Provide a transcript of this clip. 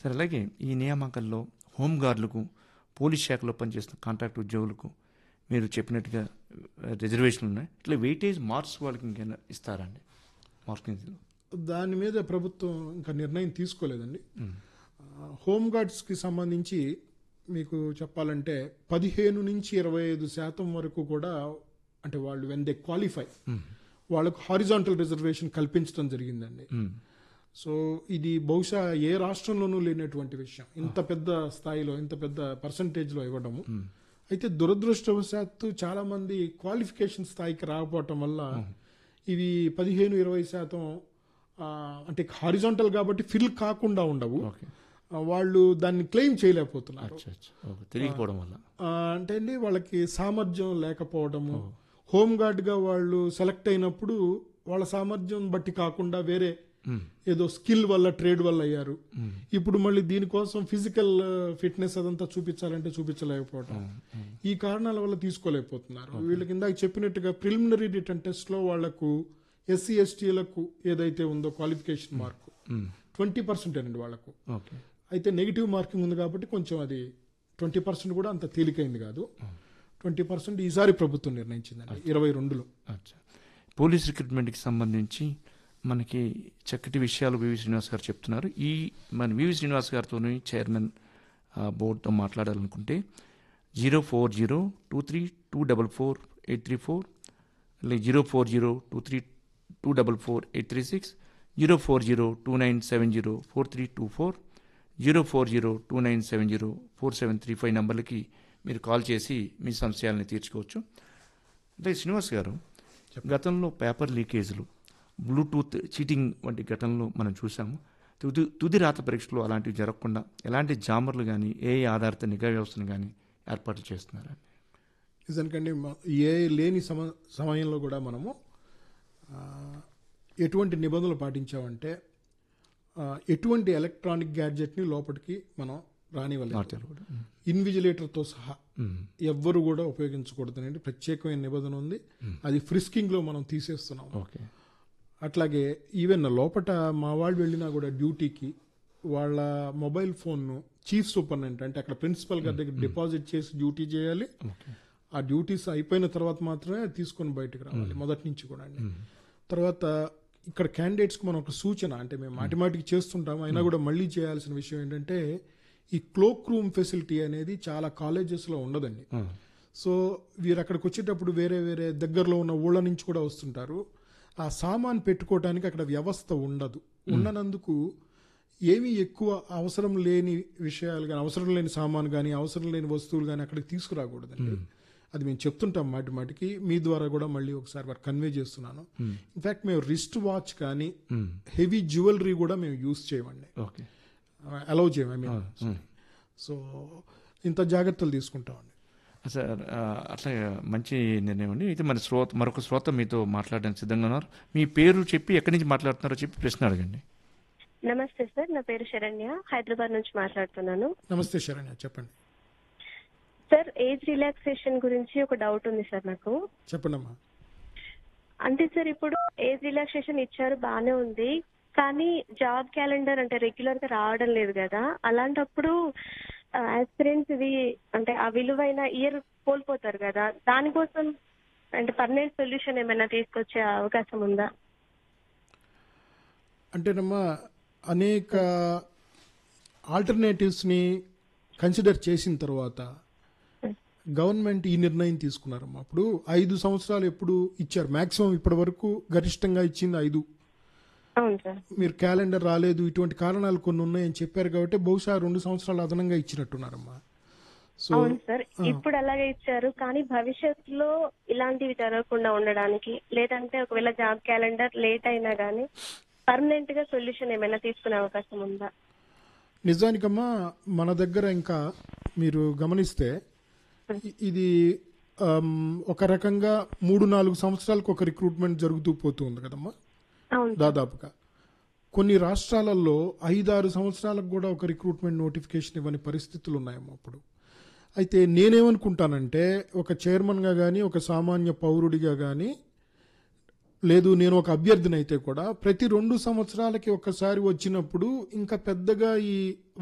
సరే అలాగే ఈ నియామకాల్లో హోంగార్డులకు పోలీస్ శాఖలో పనిచేస్తున్న కాంట్రాక్ట్ ఉద్యోగులకు మీరు చెప్పినట్టుగా రిజర్వేషన్లు ఉన్నాయి ఇట్లా వెయిటేజ్ మార్క్స్ వాళ్ళకి ఇంకేమైనా ఇస్తారండి మార్కింగ్ దాని మీద ప్రభుత్వం ఇంకా నిర్ణయం తీసుకోలేదండి ఆ, హోమ్ గార్డ్స్కి సంబంధించి మీకు చెప్పాలంటే పదిహేను నుంచి ఇరవై ఐదు శాతం వరకు కూడా అంటే వాళ్ళు వెన్ దే క్వాలిఫై వాళ్ళకు హారిజాంటల్ రిజర్వేషన్ కల్పించడం జరిగిందండి సో ఇది బహుశా ఏ రాష్ట్రంలోనూ లేనటువంటి విషయం ఇంత పెద్ద స్థాయిలో ఇంత పెద్ద పర్సంటేజ్లో ఇవ్వడము అయితే దురదృష్టవశాత్తు చాలా మంది క్వాలిఫికేషన్ స్థాయికి రాకపోవటం వల్ల ఇవి పదిహేను ఇరవై శాతం ఆ, అంటే హారిజాంటల్ కాబట్టి ఫిల్ కాకుండా ఉండవు ఓకే ఆ, వాళ్ళు దాన్ని క్లెయిమ్ చేయలేకపోతున్నారు అచ్చా అచ్చా ఓకే తెలియకపోవడం వల్ల ఆ, అంటే అండి వాళ్ళకి సామర్థ్యం లేకపోవడము హోమ్ గార్డ్గా వాళ్ళు సెలెక్ట్ అయినప్పుడు వాళ్ళ సామర్థ్యం బట్టి కాకుండా వేరే మ్మ్. ఏదో స్కిల్ వల్ల ట్రేడ్ వల్ల అయ్యారు ఇప్పుడు మళ్ళీ దీనికోసం ఫిజికల్ ఫిట్నెస్ అదంతా చూపించాలంటే చూపించలేకపోవడం ఈ కారణాల వల్ల తీసుకోలేకపోతున్నారు వీళ్ళకి ఇందాక చెప్పినట్టుగా ప్రిలిమినరీ రిటర్న్ టెస్ట్ లో వాళ్లకు ఎస్సీ ఎస్టీలకు ఏదైతే ఉందో qualification mark hmm. Twenty percent అండి వాళ్ళకు ఓకే అయితే నెగిటివ్ మార్కింగ్ ఉంది కాబట్టి కొంచెం అది ట్వంటీ పర్సెంట్ కూడా అంత తేలికైంది కాదు ట్వంటీ పర్సెంట్ ఈసారి ప్రభుత్వం నిర్ణయించిందండి ఇరవై రెండులో అచ్చా పోలీస్ రిక్రూట్మెంట్కి సంబంధించి మనకి చక్కటి విషయాలు వివి శ్రీనివాస్ గారు చెప్తున్నారు ఈ మన వివి శ్రీనివాస్ గారితో చైర్మన్ బోర్డుతో మాట్లాడాలనుకుంటే zero four zero two three two double four eight three four అలాగే zero four zero two three two double four eight three six zero four zero two nine seven zero four three two four zero four zero two nine seven zero four seven three five నెంబర్లకి మీరు call చేసి మీ సంశయాలని తీర్చుకోవచ్చు అంటే శ్రీనివాస్ గారు గతంలో paper లీకేజీలు Bluetooth cheating వంటి ఘటనలు మనం చూసాము తుది తుది రాత పరీక్షలు అలాంటివి జరగకుండా ఎలాంటి జామర్లు కానీ ఏ ఆధారిత నిఘా వ్యవస్థను కానీ ఏర్పాటు చేస్తున్నారండి నిజానికండి మ- ఏ లేని సమ సమయంలో కూడా మనము ఆ, ఎటువంటి నిబంధనలు పాటించామంటే ఆ, ఎటువంటి ఎలక్ట్రానిక్ గ్యాడ్జెట్ని లోపలికి మనం రానివ్వలేదు నాట్యాలు కూడా ఇన్విజిలేటర్తో సహా మ్మ్. ఎవ్వరు కూడా ఉపయోగించకూడదు అనేది ప్రత్యేకమైన నిబంధన ఉంది అది ఫ్రిస్కింగ్లో మనం తీసేస్తున్నాం ఓకే అట్లాగే ఈవెన్ లోపట మా వాళ్ళు వెళ్ళినా కూడా డ్యూటీకి వాళ్ళ మొబైల్ ఫోన్ను చీఫ్ సూపరింటెండెంట్ అంటే అక్కడ ప్రిన్సిపల్ గారి దగ్గర డిపాజిట్ చేసి డ్యూటీ చేయాలి ఓకే ఆ డ్యూటీస్ అయిపోయిన తర్వాత మాత్రమే అది తీసుకొని బయటకు రావాలి మొదటి నుంచి కూడా అండి తర్వాత ఇక్కడ క్యాండిడేట్స్కి మనం ఒక సూచన అంటే మేము మాటిమాటికి చేస్తుంటాం అయినా కూడా మళ్ళీ చేయాల్సిన విషయం ఏంటంటే ఈ క్లోక్ రూమ్ ఫెసిలిటీ అనేది చాలా కాలేజెస్లో ఉండదండి ఆ, సో వీరు అక్కడికి వచ్చేటప్పుడు వేరే వేరే దగ్గరలో ఉన్న ఊళ్ళ నుంచి కూడా వస్తుంటారు ఆ సామాన్ పెట్టుకోవడానికి అక్కడ వ్యవస్థ ఉండదు ఉండనందుకు ఏమీ ఎక్కువ అవసరం లేని విషయాలు కానీ అవసరం లేని సామాన్ కానీ అవసరం లేని వస్తువులు కానీ అక్కడికి తీసుకురాకూడదండి అది మేము చెప్తుంటాం మాటి మాటికి మీ ద్వారా కూడా మళ్ళీ ఒకసారి వారు కన్వే చేస్తున్నాను ఇన్ఫాక్ట్ మేము రిస్ట్ వాచ్ కానీ మ్మ్. హెవీ జ్యువెలరీ కూడా మేము యూస్ చేయమండి ఓకే అలౌ చేయము ఐ మీన్ మ్మ్. సో ఇంత జాగ్రత్తలు తీసుకుంటామండి సార్ ఆ, అట్లా మంచి నిర్ణయం అండి అయితే మన శ్రోత మరొక శ్రోత మీతో మాట్లాడడానికి సిద్ధంగా ఉన్నారు మీ పేరు చెప్పి ఎక్కడి నుంచి మాట్లాడుతున్నారో చెప్పి ప్రశ్న అడగండి నమస్తే సార్ నా పేరు శరణ్య హైదరాబాద్ నుంచి మాట్లాడుతున్నాను నమస్తే శరణ్య చెప్పండి సార్ ఏజ్ రిలాక్సేషన్ గురించి ఒక డౌట్ ఉంది సార్ నాకు చెప్పండి అమ్మా అంటే సార్ ఇప్పుడు ఏజ్ రిలాక్సేషన్ ఇచ్చారు బానే ఉంది కానీ జాబ్ క్యాలెండర్ అంటే రెగ్యులర్ గా రావడం లేదు కదా అలాంటప్పుడు ఆస్పిరెంట్స్ ఇది అంటే ఆ విలువైన ఇయర్ కోల్పోతారు కదా దానికోసం అంటే పర్మనెంట్ సొల్యూషన్ ఏమైనా తీసుకొచ్చే అవకాశం ఉందా అంటేనమ్మా అనేక ఆల్టర్నేటివ్స్ని కన్సిడర్ చేసిన తర్వాత గవర్నమెంట్ ఈ నిర్ణయం తీసుకున్నారమ్మా అప్పుడు ఐదు సంవత్సరాలు ఎప్పుడు ఇచ్చారు మాక్సిమం ఇప్పటి వరకు గరిష్టంగా ఇచ్చింది ఐదు అవును సార్ మీరు క్యాలెండర్ రాలేదు ఇటువంటి కారణాలు కొన్ని ఉన్నాయని చెప్పారు కాబట్టి బహుశా రెండు సంవత్సరాలు అదనంగా ఇచ్చినట్టున్నారమ్మా సో అవును సార్ ఇప్పుడు అలాగే ఇచ్చారు కానీ భవిష్యత్తులో ఇలాంటివి జరగకుండా ఉండడానికి లేదంటే ఒకవేళ జాబ్ క్యాలెండర్ లేట్ అయినా గానీ పర్మనెంట్ గా సొల్యూషన్ ఏమైనా తీసుకునే అవకాశం ఉందా నిజానికమ్మా మన దగ్గర ఇంకా మీరు గమనిస్తే ఇ- ఇది ఆమ్, ఒక రకంగా మూడు నాలుగు సంవత్సరాలకు ఒక రిక్రూట్మెంట్ జరుగుతూ పోతూ ఉంది కదమ్మా అవును దాదాపుగా కొన్ని రాష్ట్రాలలో ఐదారు సంవత్సరాలకు కూడా ఒక రిక్రూట్మెంట్ నోటిఫికేషన్ ఇవ్వని పరిస్థితులు ఉన్నాయమ్మా అప్పుడు అయితే నేనేమనుకుంటానంటే ఒక చైర్మన్గా కానీ ఒక సామాన్య పౌరుడిగా కానీ లేదు నేను ఒక అభ్యర్థిని అయితే కూడా ప్రతి రెండు సంవత్సరాలకి ఒకసారి వచ్చినప్పుడు ఇంకా పెద్దగా ఈ